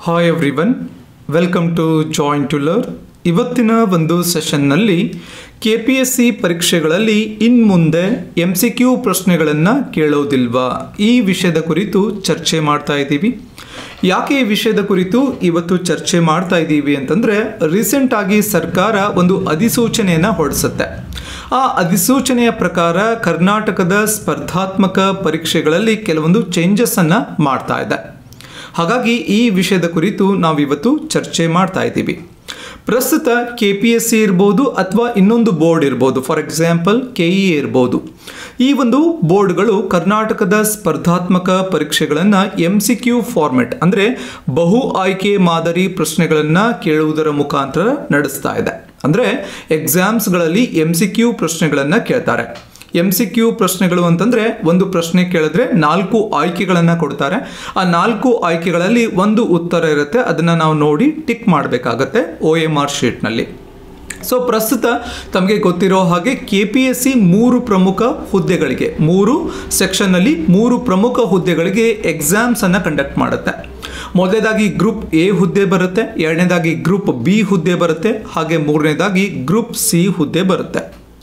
hi everyone welcome to join to learn ಇವತ್ತಿನ ಒಂದು ಸೆಷನ್ನಲ್ಲಿ ಕೆ ಪಿ ಎಸ್ ಸಿ ಪರೀಕ್ಷೆಗಳಲ್ಲಿ ಇನ್ನು ಮುಂದೆ ಎಮ್ ಸಿ ಕ್ಯೂ ಪ್ರಶ್ನೆಗಳನ್ನು ಕೇಳೋದಿಲ್ವಾ ಈ ವಿಷಯದ ಕುರಿತು ಚರ್ಚೆ ಮಾಡ್ತಾ ಇದ್ದೀವಿ ಯಾಕೆ ಈ ವಿಷಯದ ಕುರಿತು ಇವತ್ತು ಚರ್ಚೆ ಮಾಡ್ತಾ ಇದ್ದೀವಿ ಅಂತಂದರೆ ರೀಸೆಂಟಾಗಿ ಸರ್ಕಾರ ಒಂದು ಅಧಿಸೂಚನೆಯನ್ನು ಹೊರಡಿಸುತ್ತೆ ಆ ಅಧಿಸೂಚನೆಯ ಪ್ರಕಾರ ಕರ್ನಾಟಕದ ಸ್ಪರ್ಧಾತ್ಮಕ ಪರೀಕ್ಷೆಗಳಲ್ಲಿ ಕೆಲವೊಂದು ಚೇಂಜಸ್ಸನ್ನು ಮಾಡ್ತಾ ಇದೆ ಹಾಗಾಗಿ ಈ ವಿಷಯದ ಕುರಿತು ನಾವಿವತ್ತು ಚರ್ಚೆ ಮಾಡ್ತಾ ಇದ್ದೀವಿ ಪ್ರಸ್ತುತ ಕೆ ಪಿ ಎಸ್ ಸಿ ಇರ್ಬೋದು ಅಥವಾ ಇನ್ನೊಂದು ಬೋರ್ಡ್ ಇರ್ಬೋದು ಫಾರ್ ಎಕ್ಸಾಂಪಲ್ ಕೆ ಇ ಇರ್ಬೋದು ಈ ಒಂದು ಬೋರ್ಡ್ಗಳು ಕರ್ನಾಟಕದ ಸ್ಪರ್ಧಾತ್ಮಕ ಪರೀಕ್ಷೆಗಳನ್ನು ಎಮ್ ಸಿ ಕ್ಯೂ ಫಾರ್ಮೆಟ್ ಅಂದರೆ ಬಹು ಆಯ್ಕೆ ಮಾದರಿ ಪ್ರಶ್ನೆಗಳನ್ನು ಕೇಳುವುದರ ಮುಖಾಂತರ ನಡೆಸ್ತಾ ಇದೆ ಅಂದರೆ ಎಕ್ಸಾಮ್ಸ್ಗಳಲ್ಲಿ ಎಮ್ ಸಿ ಕ್ಯೂ ಪ್ರಶ್ನೆಗಳನ್ನು ಕೇಳ್ತಾರೆ ಎಮ್ ಸಿ ಕ್ಯೂ ಪ್ರಶ್ನೆಗಳು ಅಂತಂದರೆ ಒಂದು ಪ್ರಶ್ನೆ ಕೇಳಿದ್ರೆ ನಾಲ್ಕು ಆಯ್ಕೆಗಳನ್ನು ಕೊಡ್ತಾರೆ ಆ ನಾಲ್ಕು ಆಯ್ಕೆಗಳಲ್ಲಿ ಒಂದು ಉತ್ತರ ಇರುತ್ತೆ ಅದನ್ನು ನಾವು ನೋಡಿ ಟಿಕ್ ಮಾಡಬೇಕಾಗತ್ತೆ ಒ ಎಮ್ ಆರ್ ಶೀಟ್ನಲ್ಲಿ ಸೊ ಪ್ರಸ್ತುತ ತಮಗೆ ಗೊತ್ತಿರೋ ಹಾಗೆ ಕೆ ಪಿ ಎಸ್ ಸಿ ಮೂರು ಪ್ರಮುಖ ಹುದ್ದೆಗಳಿಗೆ ಮೂರು ಸೆಕ್ಷನ್ನಲ್ಲಿ ಮೂರು ಪ್ರಮುಖ ಹುದ್ದೆಗಳಿಗೆ ಎಕ್ಸಾಮ್ಸನ್ನು ಕಂಡಕ್ಟ್ ಮಾಡುತ್ತೆ ಮೊದಲನೇದಾಗಿ ಗ್ರೂಪ್ ಎ ಹುದ್ದೆ ಬರುತ್ತೆ ಎರಡನೇದಾಗಿ ಗ್ರೂಪ್ ಬಿ ಹುದ್ದೆ ಬರುತ್ತೆ ಹಾಗೆ ಮೂರನೇದಾಗಿ ಗ್ರೂಪ್ ಸಿ ಹುದ್ದೆ ಬರುತ್ತೆ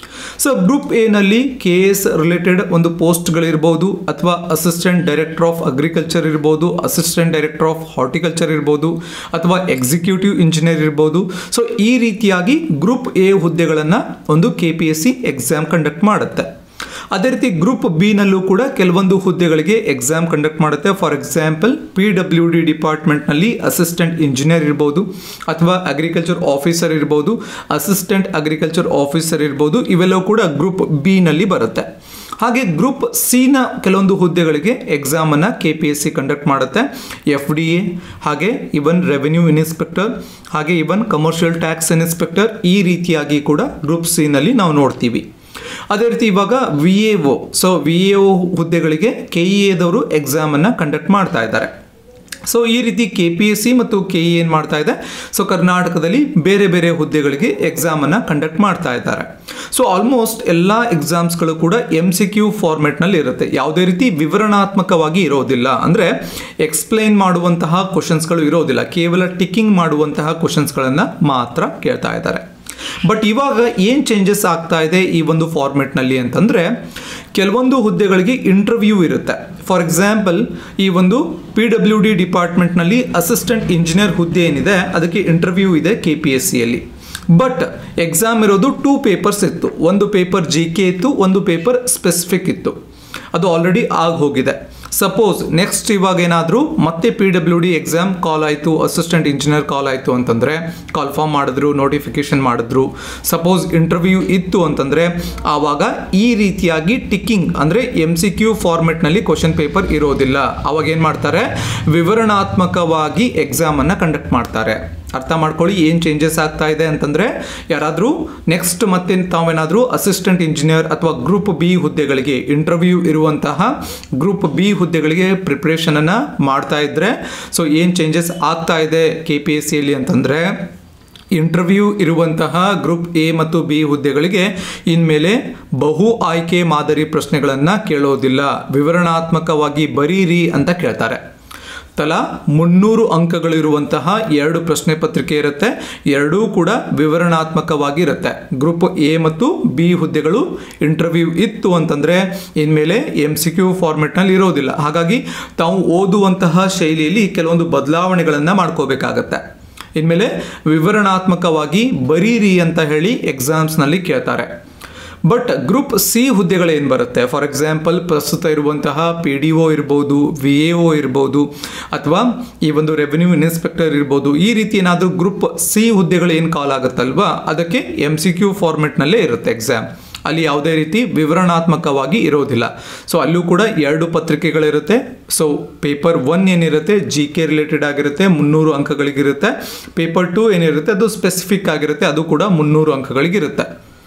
ಸೊ ಗ್ರೂಪ್ ಎನಲ್ಲಿ ಕೆ ಎಸ್ ರಿಲೇಟೆಡ್ ಒಂದು ಪೋಸ್ಟ್ಗಳಿರ್ಬೋದು ಅಥವಾ ಅಸಿಸ್ಟೆಂಟ್ ಡೈರೆಕ್ಟರ್ ಆಫ್ ಅಗ್ರಿಕಲ್ಚರ್ ಇರ್ಬೋದು ಅಸಿಸ್ಟೆಂಟ್ ಡೈರೆಕ್ಟರ್ ಆಫ್ ಹಾರ್ಟಿಕಲ್ಚರ್ ಇರ್ಬೋದು ಅಥವಾ ಎಕ್ಸಿಕ್ಯೂಟಿವ್ ಇಂಜಿನಿಯರ್ ಇರ್ಬೋದು ಸೊ ಈ ರೀತಿಯಾಗಿ ಗ್ರೂಪ್ ಎ ಹುದ್ದೆಗಳನ್ನು ಒಂದು K P S C exam conduct ಮಾಡುತ್ತೆ ಅದೇ ರೀತಿ ಗ್ರೂಪ್ ಬಿನಲ್ಲೂ ಕೂಡ ಕೆಲವೊಂದು ಹುದ್ದೆಗಳಿಗೆ ಎಕ್ಸಾಮ್ ಕಂಡಕ್ಟ್ ಮಾಡುತ್ತೆ for example P W D ಡಿಪಾರ್ಟ್ಮೆಂಟ್ನಲ್ಲಿ ಅಸಿಸ್ಟೆಂಟ್ ಇಂಜಿನಿಯರ್ ಇರ್ಬೋದು ಅಥವಾ ಅಗ್ರಿಕಲ್ಚರ್ ಆಫೀಸರ್ ಇರ್ಬೋದು ಅಸಿಸ್ಟೆಂಟ್ ಅಗ್ರಿಕಲ್ಚರ್ ಆಫೀಸರ್ ಇರ್ಬೋದು ಇವೆಲ್ಲವೂ ಕೂಡ ಗ್ರೂಪ್ ಬಿನಲ್ಲಿ ಬರುತ್ತೆ ಹಾಗೆ ಗ್ರೂಪ್ ಸಿನ ಕೆಲವೊಂದು ಹುದ್ದೆಗಳಿಗೆ ಎಕ್ಸಾಮನ್ನು K P S C conduct ಮಾಡುತ್ತೆ ಎಫ್ ಡಿ ಎ ಹಾಗೆ ಇವನ್ ರೆವೆನ್ಯೂ ಇನ್ಸ್ಪೆಕ್ಟರ್ ಹಾಗೆ ಇವನ್ ಕಮರ್ಷಿಯಲ್ ಟ್ಯಾಕ್ಸ್ ಇನ್ಸ್ಪೆಕ್ಟರ್ ಈ ರೀತಿಯಾಗಿ ಕೂಡ ಗ್ರೂಪ್ ಸಿನಲ್ಲಿ ನಾವು ನೋಡ್ತೀವಿ ಅದೇ ರೀತಿ ಇವಾಗ V A O so V A O ಹುದ್ದೆಗಳಿಗೆ ಕೆ ಇ ಎದವರು ಎಕ್ಸಾಮನ್ನು ಕಂಡಕ್ಟ್ ಮಾಡ್ತಾ ಇದ್ದಾರೆ ಸೊ ಈ ರೀತಿ ಕೆ ಪಿ ಎಸ್ ಸಿ ಮತ್ತು ಕೆ ಇ ಏನು ಮಾಡ್ತಾ ಇದೆ ಸೊ ಕರ್ನಾಟಕದಲ್ಲಿ ಬೇರೆ ಬೇರೆ ಹುದ್ದೆಗಳಿಗೆ ಎಕ್ಸಾಮನ್ನು ಕಂಡಕ್ಟ್ ಮಾಡ್ತಾ ಇದ್ದಾರೆ ಸೊ ಆಲ್ಮೋಸ್ಟ್ ಎಲ್ಲ ಎಕ್ಸಾಮ್ಸ್ಗಳು ಕೂಡ ಎಮ್ ಸಿ ಕ್ಯೂ ಫಾರ್ಮೆಟ್ನಲ್ಲಿ ಇರುತ್ತೆ ಯಾವುದೇ ರೀತಿ ವಿವರಣಾತ್ಮಕವಾಗಿ ಇರೋದಿಲ್ಲ ಅಂದರೆ ಎಕ್ಸ್ಪ್ಲೈನ್ ಮಾಡುವಂತಹ ಕ್ವಶನ್ಸ್ಗಳು ಇರೋದಿಲ್ಲ ಕೇವಲ ಟಿಕ್ಕಿಂಗ್ ಮಾಡುವಂತಹ ಕ್ವಶನ್ಸ್ಗಳನ್ನು ಮಾತ್ರ ಕೇಳ್ತಾ ಇದ್ದಾರೆ ಬಟ್ ಇವಾಗ ಏನು ಚೇಂಜಸ್ ಆಗ್ತಾ ಇದೆ ಈ ಒಂದು ಫಾರ್ಮೆಟ್ನಲ್ಲಿ ಅಂತಂದರೆ ಕೆಲವೊಂದು ಹುದ್ದೆಗಳಿಗೆ ಇಂಟರ್ವ್ಯೂ ಇರುತ್ತೆ ಫಾರ್ ಎಕ್ಸಾಂಪಲ್ ಈ ಒಂದು ಪಿ ಡಬ್ಲ್ಯೂ ಡಿ ಡಿಪಾರ್ಟ್ಮೆಂಟ್ನಲ್ಲಿ ಅಸಿಸ್ಟೆಂಟ್ ಇಂಜಿನಿಯರ್ ಹುದ್ದೆ ಏನಿದೆ ಅದಕ್ಕೆ ಇಂಟರ್ವ್ಯೂ ಇದೆ ಕೆ ಪಿ ಎಸ್ ಸಿಯಲ್ಲಿ ಬಟ್ ಎಕ್ಸಾಮ್ ಇರೋದು ಟೂ ಪೇಪರ್ಸ್ ಇತ್ತು ಒಂದು ಪೇಪರ್ ಜಿ ಕೆ ಇತ್ತು ಒಂದು ಪೇಪರ್ ಸ್ಪೆಸಿಫಿಕ್ ಇತ್ತು ಅದು ಆಲ್ರೆಡಿ ಆಗಿ ಹೋಗಿದೆ ಸಪೋಸ್ ನೆಕ್ಸ್ಟ್ ಇವಾಗ ಏನಾದರೂ ಮತ್ತೆ P W D exam call ಆಯಿತು ಅಸಿಸ್ಟೆಂಟ್ ಇಂಜಿನಿಯರ್ ಕಾಲ್ ಆಯಿತು ಅಂತಂದರೆ ಕಾಲ್ ಫಾರ್ಮ್ ಮಾಡಿದ್ರು ನೋಟಿಫಿಕೇಶನ್ ಮಾಡಿದ್ರು ಸಪೋಸ್ ಇಂಟರ್ವ್ಯೂ ಇತ್ತು ಅಂತಂದರೆ ಆವಾಗ ಈ ರೀತಿಯಾಗಿ ಟಿಕ್ಕಿಂಗ್ ಅಂದರೆ ಎಮ್ ಸಿ ಕ್ಯೂ ಫಾರ್ಮೆಟ್ನಲ್ಲಿ ಕ್ವಶನ್ ಪೇಪರ್ ಇರೋದಿಲ್ಲ ಅವಾಗ ಏನು ಮಾಡ್ತಾರೆ ವಿವರಣಾತ್ಮಕವಾಗಿ ಎಕ್ಸಾಮನ್ನು ಕಂಡಕ್ಟ್ ಮಾಡ್ತಾರೆ ಅರ್ಥ ಮಾಡ್ಕೊಳ್ಳಿ ಏನು ಚೇಂಜಸ್ ಆಗ್ತಾ ಇದೆ ಅಂತಂದರೆ ಯಾರಾದರೂ ನೆಕ್ಸ್ಟ್ ಮತ್ತೆ ತಾವೇನಾದರೂ ಅಸಿಸ್ಟೆಂಟ್ ಇಂಜಿನಿಯರ್ ಅಥವಾ ಗ್ರೂಪ್ ಬಿ ಹುದ್ದೆಗಳಿಗೆ ಇಂಟರ್ವ್ಯೂ ಇರುವಂತಹ ಗ್ರೂಪ್ ಬಿ ಹುದ್ದೆಗಳಿಗೆ ಪ್ರಿಪ್ರೇಷನನ್ನು ಮಾಡ್ತಾ ಇದ್ದರೆ ಸೊ ಏನು ಚೇಂಜಸ್ ಆಗ್ತಾ ಇದೆ ಕೆ ಪಿ ಎಸ್ ಸಿಯಲ್ಲಿ ಅಂತಂದರೆ ಇಂಟರ್ವ್ಯೂ ಇರುವಂತಹ ಗ್ರೂಪ್ ಎ ಮತ್ತು ಬಿ ಹುದ್ದೆಗಳಿಗೆ ಇನ್ಮೇಲೆ ಬಹು ಆಯ್ಕೆ ಮಾದರಿ ಪ್ರಶ್ನೆಗಳನ್ನು ಕೇಳೋದಿಲ್ಲ ವಿವರಣಾತ್ಮಕವಾಗಿ ಬರೀರಿ ಅಂತ ಕೇಳ್ತಾರೆ ತಲಾ ಮುನ್ನೂರು ಅಂಕಗಳಿರುವಂತಹ ಎರಡು ಪ್ರಶ್ನೆ ಪತ್ರಿಕೆ ಇರುತ್ತೆ ಎರಡೂ ಕೂಡ ವಿವರಣಾತ್ಮಕವಾಗಿ ಇರುತ್ತೆ ಗ್ರೂಪ್ ಎ ಮತ್ತು ಬಿ ಹುದ್ದೆಗಳು ಇಂಟರ್ವ್ಯೂ ಇತ್ತು ಅಂತಂದರೆ ಇನ್ಮೇಲೆ ಎಮ್ ಸಿ ಕ್ಯೂ ಫಾರ್ಮೆಟ್ನಲ್ಲಿ ಇರೋದಿಲ್ಲ ಹಾಗಾಗಿ ತಾವು ಓದುವಂತಹ ಶೈಲಿಯಲ್ಲಿ ಕೆಲವೊಂದು ಬದಲಾವಣೆಗಳನ್ನು ಮಾಡ್ಕೋಬೇಕಾಗತ್ತೆ ಇನ್ಮೇಲೆ ವಿವರಣಾತ್ಮಕವಾಗಿ ಬರೀರಿ ಅಂತ ಹೇಳಿ ಎಕ್ಸಾಮ್ಸ್ನಲ್ಲಿ ಕೇಳ್ತಾರೆ ಬಟ್ ಗ್ರೂಪ್ ಸಿ ಹುದ್ದೆಗಳೇನು ಬರುತ್ತೆ ಫಾರ್ ಎಕ್ಸಾಂಪಲ್ ಪ್ರಸ್ತುತ ಇರುವಂತಹ ಪಿ ಡಿ ಒ ಇರ್ಬೋದು ವಿ ಎ ಒ ಇರ್ಬೋದು ಅಥವಾ ಈ ಒಂದು ರೆವೆನ್ಯೂ ಇನ್ಸ್ಪೆಕ್ಟರ್ ಇರ್ಬೋದು ಈ ರೀತಿ ಏನಾದರೂ ಗ್ರೂಪ್ ಸಿ ಹುದ್ದೆಗಳು ಏನು ಕಾಲ್ ಆಗುತ್ತಲ್ವಾ ಅದಕ್ಕೆ ಎಮ್ ಸಿ ಕ್ಯೂ ಫಾರ್ಮೆಟ್ನಲ್ಲೇ ಇರುತ್ತೆ ಎಕ್ಸಾಮ್ ಅಲ್ಲಿ ಯಾವುದೇ ರೀತಿ ವಿವರಣಾತ್ಮಕವಾಗಿ ಇರೋದಿಲ್ಲ ಸೊ ಅಲ್ಲೂ ಕೂಡ ಎರಡು ಪತ್ರಿಕೆಗಳಿರುತ್ತೆ ಸೊ ಪೇಪರ್ ಒನ್ ಏನಿರುತ್ತೆ ಜಿ ಕೆ ರಿಲೇಟೆಡ್ ಆಗಿರುತ್ತೆ ಮುನ್ನೂರು ಅಂಕಗಳಿಗಿರುತ್ತೆ ಪೇಪರ್ ಟು ಏನಿರುತ್ತೆ ಅದು ಸ್ಪೆಸಿಫಿಕ್ ಆಗಿರುತ್ತೆ ಅದು ಕೂಡ ಮುನ್ನೂರು ಅಂಕಗಳಿಗಿರುತ್ತೆ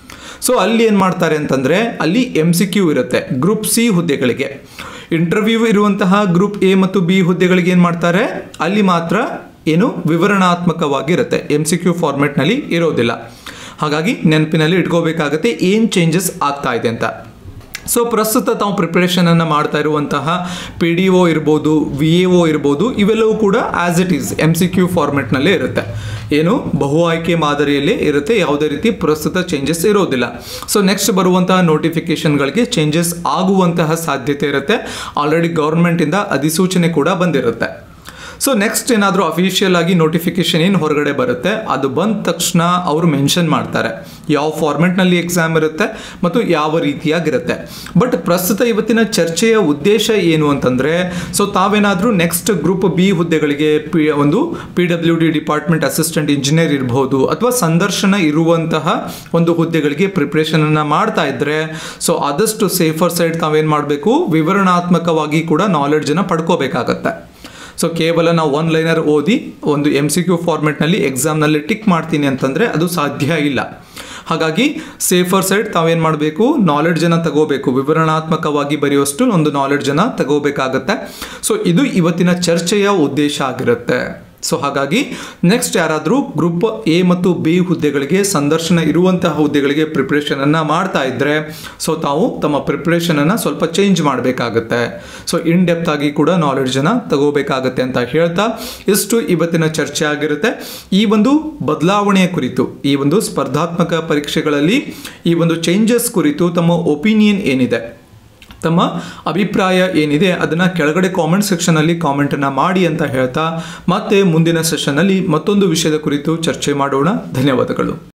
ಸೊ ಅಲ್ಲಿ ಏನು ಮಾಡ್ತಾರೆ ಅಂತಂದರೆ ಅಲ್ಲಿ ಎಮ್ ಸಿ ಕ್ಯೂ ಇರುತ್ತೆ ಗ್ರೂಪ್ ಸಿ ಹುದ್ದೆಗಳಿಗೆ ಇಂಟರ್ವ್ಯೂ ಇರುವಂತಹ ಗ್ರೂಪ್ ಎ ಮತ್ತು ಬಿ ಹುದ್ದೆಗಳಿಗೆ ಏನು ಮಾಡ್ತಾರೆ ಅಲ್ಲಿ ಮಾತ್ರ ಏನು ವಿವರಣಾತ್ಮಕವಾಗಿರುತ್ತೆ ಎಮ್ ಸಿ ಕ್ಯೂ ಫಾರ್ಮೆಟ್ನಲ್ಲಿ ಇರೋದಿಲ್ಲ ಹಾಗಾಗಿ ನೆನಪಿನಲ್ಲಿ ಇಟ್ಕೋಬೇಕಾಗತ್ತೆ ಏನು ಚೇಂಜಸ್ ಆಗ್ತಾ ಇದೆ ಅಂತ ಸೊ ಪ್ರಸ್ತುತ ತಾವು ಪ್ರಿಪ್ರೇಷನನ್ನು ಮಾಡ್ತಾ ಇರುವಂತಹ ಪಿ ಡಿ ಒ ಇರ್ಬೋದು ವಿ ಎ ಒ ಇರ್ಬೋದು ಇವೆಲ್ಲವೂ ಕೂಡ as it is M C Q ಫಾರ್ಮೆಟ್ನಲ್ಲೇ ಇರುತ್ತೆ ಏನು ಬಹು ಆಯ್ಕೆ ಮಾದರಿಯಲ್ಲಿ ಇರುತ್ತೆ ಯಾವುದೇ ರೀತಿ ಪ್ರಸ್ತುತ ಚೇಂಜಸ್ ಇರೋದಿಲ್ಲ ಸೊ ನೆಕ್ಸ್ಟ್ ಬರುವಂತಹ ನೋಟಿಫಿಕೇಶನ್ಗಳಿಗೆ ಚೇಂಜಸ್ ಆಗುವಂತಹ ಸಾಧ್ಯತೆ ಇರುತ್ತೆ ಆಲ್ರೆಡಿ ಗೌರ್ಮೆಂಟಿಂದ ಅಧಿಸೂಚನೆ ಕೂಡ ಬಂದಿರುತ್ತೆ ಸೊ ನೆಕ್ಸ್ಟ್ ಏನಾದರೂ ಅಫಿಷಿಯಲ್ ಆಗಿ ನೋಟಿಫಿಕೇಶನ್ ಏನು ಹೊರಗಡೆ ಬರುತ್ತೆ ಅದು ಬಂದ ತಕ್ಷಣ ಅವರು ಮೆನ್ಷನ್ ಮಾಡ್ತಾರೆ ಯಾವ ಫಾರ್ಮೆಟ್ನಲ್ಲಿ ಎಕ್ಸಾಮ್ ಇರುತ್ತೆ ಮತ್ತು ಯಾವ ರೀತಿಯಾಗಿರುತ್ತೆ ಬಟ್ ಪ್ರಸ್ತುತ ಇವತ್ತಿನ ಚರ್ಚೆಯ ಉದ್ದೇಶ ಏನು ಅಂತಂದರೆ ಸೊ ತಾವೇನಾದರೂ ನೆಕ್ಸ್ಟ್ ಗ್ರೂಪ್ ಬಿ ಹುದ್ದೆಗಳಿಗೆ ಪಿ ಒಂದು P W D department assistant engineer ಇರಬಹುದು ಅಥವಾ ಸಂದರ್ಶನ ಇರುವಂತಹ ಒಂದು ಹುದ್ದೆಗಳಿಗೆ ಪ್ರಿಪ್ರೇಷನನ್ನು ಮಾಡ್ತಾ ಇದ್ದರೆ ಸೊ ಆದಷ್ಟು ಸೇಫರ್ ಸೈಡ್ ತಾವೇನು ಮಾಡಬೇಕು ವಿವರಣಾತ್ಮಕವಾಗಿ ಕೂಡ ನಾಲೆಡ್ಜನ್ನು ಪಡ್ಕೋಬೇಕಾಗತ್ತೆ ಸೊ ಕೇವಲ ನಾವು ಒನ್ ಲೈನರ್ ಓದಿ ಒಂದು ಎಮ್ ಸಿ ಕ್ಯೂ ಫಾರ್ಮೆಟ್ನಲ್ಲಿ ಎಕ್ಸಾಮ್ನಲ್ಲಿ ಟಿಕ್ ಮಾಡ್ತೀನಿ ಅಂತಂದರೆ ಅದು ಸಾಧ್ಯ ಇಲ್ಲ ಹಾಗಾಗಿ ಸೇಫರ್ ಸೈಡ್ ತಾವೇನು ಮಾಡಬೇಕು ನಾಲೆಡ್ಜನ್ನು ತಗೋಬೇಕು ವಿವರಣಾತ್ಮಕವಾಗಿ ಬರೆಯುವಷ್ಟು ಒಂದು ನಾಲೆಡ್ಜನ್ನು ತಗೋಬೇಕಾಗತ್ತೆ ಸೊ ಇದು ಇವತ್ತಿನ ಚರ್ಚೆಯ ಉದ್ದೇಶ ಆಗಿರುತ್ತೆ ಸೊ ಹಾಗಾಗಿ ನೆಕ್ಸ್ಟ್ ಯಾರಾದರೂ ಗ್ರೂಪ್ ಎ ಮತ್ತು ಬಿ ಹುದ್ದೆಗಳಿಗೆ ಸಂದರ್ಶನ ಇರುವಂತಹ ಹುದ್ದೆಗಳಿಗೆ ಪ್ರಿಪ್ರೇಷನನ್ನು ಮಾಡ್ತಾ ಇದ್ದರೆ ಸೊ ತಾವು ತಮ್ಮ ಪ್ರಿಪ್ರೇಷನನ್ನು ಸ್ವಲ್ಪ ಚೇಂಜ್ ಮಾಡಬೇಕಾಗತ್ತೆ ಸೊ ಇನ್ ಡೆಪ್ತ್ ಆಗಿ ಕೂಡ ನಾಲೆಡ್ಜನ್ನು ತಗೋಬೇಕಾಗತ್ತೆ ಅಂತ ಹೇಳ್ತಾ ಇಷ್ಟು ಇವತ್ತಿನ ಚರ್ಚೆ ಆಗಿರುತ್ತೆ ಈ ಒಂದು ಬದಲಾವಣೆಯ ಕುರಿತು ಈ ಒಂದು ಸ್ಪರ್ಧಾತ್ಮಕ ಪರೀಕ್ಷೆಗಳಲ್ಲಿ ಈ ಒಂದು ಚೇಂಜಸ್ ಕುರಿತು ತಮ್ಮ ಒಪಿನಿಯನ್ ಏನಿದೆ ತಮ್ಮ ಅಭಿಪ್ರಾಯ ಏನಿದೆ ಅದನ್ನು ಕೆಳಗಡೆ ಕಾಮೆಂಟ್ ಸೆಕ್ಷನಲ್ಲಿ ಕಾಮೆಂಟನ್ನು ಮಾಡಿ ಅಂತ ಹೇಳ್ತಾ ಮತ್ತೆ ಮುಂದಿನ ಸೆಷನ್ನಲ್ಲಿ ಮತ್ತೊಂದು ವಿಷಯದ ಕುರಿತು ಚರ್ಚೆ ಮಾಡೋಣ ಧನ್ಯವಾದಗಳು